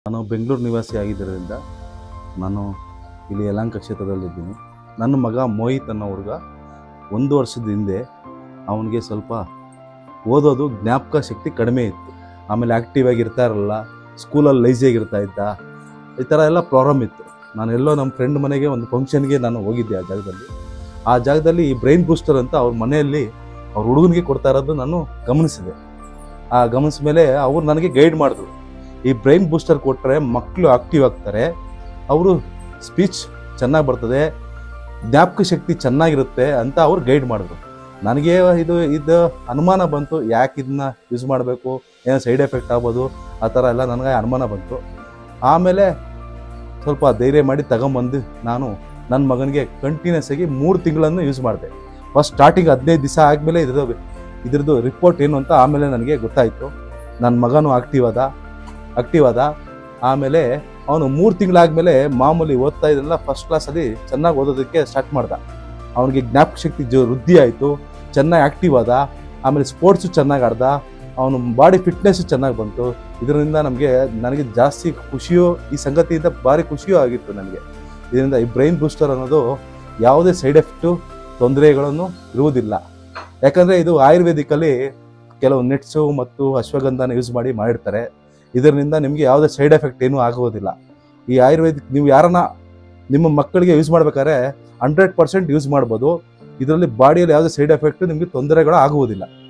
ನಾನು ಬೆಂಗಳೂರು ನಿವಾಸಿ ಆಗಿದ್ದರಿಂದ ನಾನು ಇಲ್ಲಿ ಯಲಹಂಕ ಕ್ಷೇತ್ರದಲ್ಲಿದ್ದೀನಿ ನನ್ನ ಮಗ ಮೋಹಿತ್ ಅನ್ನೋ ಹುಡುಗ ಒಂದು ವರ್ಷದ ಹಿಂದೆ ಅವನಿಗೆ ಸ್ವಲ್ಪ ಓದೋದು ಜ್ಞಾಪಕ ಶಕ್ತಿ ಕಡಿಮೆ ಇತ್ತು ಆಮೇಲೆ ಆ್ಯಕ್ಟಿವ್ ಆಗಿ ಇರ್ತಾ ಇರಲ್ಲ ಸ್ಕೂಲಲ್ಲಿ ಲೈಸಿಯಾಗಿರ್ತಾ ಇದ್ದ ಈ ಥರ ಎಲ್ಲ ಪ್ರಾಬ್ಲಮ್ ಇತ್ತು ನಾನು ಎಲ್ಲೋ ನಮ್ಮ ಫ್ರೆಂಡ್ ಮನೆಗೆ ಒಂದು ಫಂಕ್ಷನ್ಗೆ ನಾನು ಹೋಗಿದ್ದೆ ಆ ಜಾಗದಲ್ಲಿ ಆ ಜಾಗದಲ್ಲಿ ಈ ಬ್ರೈನ್ ಬೂಸ್ಟರ್ ಅಂತ ಅವ್ರ ಮನೆಯಲ್ಲಿ ಅವ್ರ ಹುಡುಗನಿಗೆ ಕೊಡ್ತಾ ಇರೋದು ನಾನು ಗಮನಿಸಿದೆ ಆ ಗಮನಿಸಿದ ಮೇಲೆ ಅವ್ರು ನನಗೆ ಗೈಡ್ ಮಾಡಿದ್ರು ಈ ಬ್ರೈನ್ ಬೂಸ್ಟರ್ ಕೊಟ್ಟರೆ ಮಕ್ಕಳು ಆಕ್ಟಿವ್ ಆಗ್ತಾರೆ ಅವರು ಸ್ಪೀಚ್ ಚೆನ್ನಾಗಿ ಬರ್ತದೆ ಜ್ಞಾಪಕ ಶಕ್ತಿ ಚೆನ್ನಾಗಿರುತ್ತೆ ಅಂತ ಅವ್ರು ಗೈಡ್ ಮಾಡಿದ್ರು ನನಗೆ ಇದು ಇದು ಅನುಮಾನ ಬಂತು ಯಾಕೆ ಇದನ್ನ ಯೂಸ್ ಮಾಡಬೇಕು ಏನೋ ಸೈಡ್ ಎಫೆಕ್ಟ್ ಆಗ್ಬೋದು ಆ ಥರ ಎಲ್ಲ ನನಗೆ ಅನುಮಾನ ಬಂತು ಆಮೇಲೆ ಸ್ವಲ್ಪ ಧೈರ್ಯ ಮಾಡಿ ತಗೊಂಬಂದು ನಾನು ನನ್ನ ಮಗನಿಗೆ ಕಂಟಿನ್ಯೂಸ್ ಆಗಿ ಮೂರು ತಿಂಗಳನ್ನು ಯೂಸ್ ಮಾಡಿದೆ ಫಸ್ಟ್ ಸ್ಟಾರ್ಟಿಂಗ್ ಹದಿನೈದು ದಿವಸ ಆದಮೇಲೆ ಇದ್ರದ್ದು ಇದ್ರದ್ದು ರಿಪೋರ್ಟ್ ಏನು ಅಂತ ಆಮೇಲೆ ನನಗೆ ಗೊತ್ತಾಯಿತು ನನ್ನ ಮಗನೂ ಆಕ್ಟಿವ್ ಆದ ಆಕ್ಟಿವ್ ಆದ ಆಮೇಲೆ ಅವನು ಮೂರು ತಿಂಗಳಾದ್ಮೇಲೆ ಮಾಮೂಲಿ ಓದ್ತಾ ಇದ್ದಲ್ಲ ಫಸ್ಟ್ ಕ್ಲಾಸಲ್ಲಿ ಚೆನ್ನಾಗಿ ಓದೋದಕ್ಕೆ ಸ್ಟಾರ್ಟ್ ಮಾಡ್ದ ಅವನಿಗೆ ಜ್ಞಾಪಕ ಶಕ್ತಿ ಜೊ ವೃದ್ಧಿ ಆಯಿತು ಚೆನ್ನಾಗಿ ಆಕ್ಟಿವ್ ಆದ ಆಮೇಲೆ ಸ್ಪೋರ್ಟ್ಸು ಚೆನ್ನಾಗಿ ಆಡ್ದ ಅವನು ಬಾಡಿ ಫಿಟ್ನೆಸ್ಸು ಚೆನ್ನಾಗಿ ಬಂತು ಇದರಿಂದ ನಮಗೆ ನನಗೆ ಜಾಸ್ತಿ ಖುಷಿಯೂ ಈ ಸಂಗತಿಯಿಂದ ಭಾರಿ ಖುಷಿಯೂ ಆಗಿತ್ತು ನನಗೆ ಇದರಿಂದ ಈ ಬ್ರೈನ್ ಬೂಸ್ಟರ್ ಅನ್ನೋದು ಯಾವುದೇ ಸೈಡ್ ಎಫೆಕ್ಟು ತೊಂದರೆಗಳನ್ನು ಇರುವುದಿಲ್ಲ ಯಾಕಂದರೆ ಇದು ಆಯುರ್ವೇದಿಕಲ್ಲಿ ಕೆಲವು ನೆಟ್ಸು ಮತ್ತು ಅಶ್ವಗಂಧನ ಯೂಸ್ ಮಾಡಿ ಮಾಡಿರ್ತಾರೆ ಇದರಿಂದ ನಿಮಗೆ ಯಾವುದೇ ಸೈಡ್ ಎಫೆಕ್ಟ್ ಏನೂ ಆಗುವುದಿಲ್ಲ ಈ ಆಯುರ್ವೇದಿಕ್ ನೀವು ಯಾರನ್ನ ನಿಮ್ಮ ಮಕ್ಕಳಿಗೆ ಯೂಸ್ ಮಾಡ್ಬೇಕಾದ್ರೆ ಹಂಡ್ರೆಡ್ ಪರ್ಸೆಂಟ್ ಯೂಸ್ ಮಾಡ್ಬೋದು ಇದರಲ್ಲಿ ಬಾಡಿಯಲ್ಲಿ ಯಾವುದೇ ಸೈಡ್ ಎಫೆಕ್ಟ್ ನಿಮಗೆ ತೊಂದರೆಗಳು ಆಗುವುದಿಲ್ಲ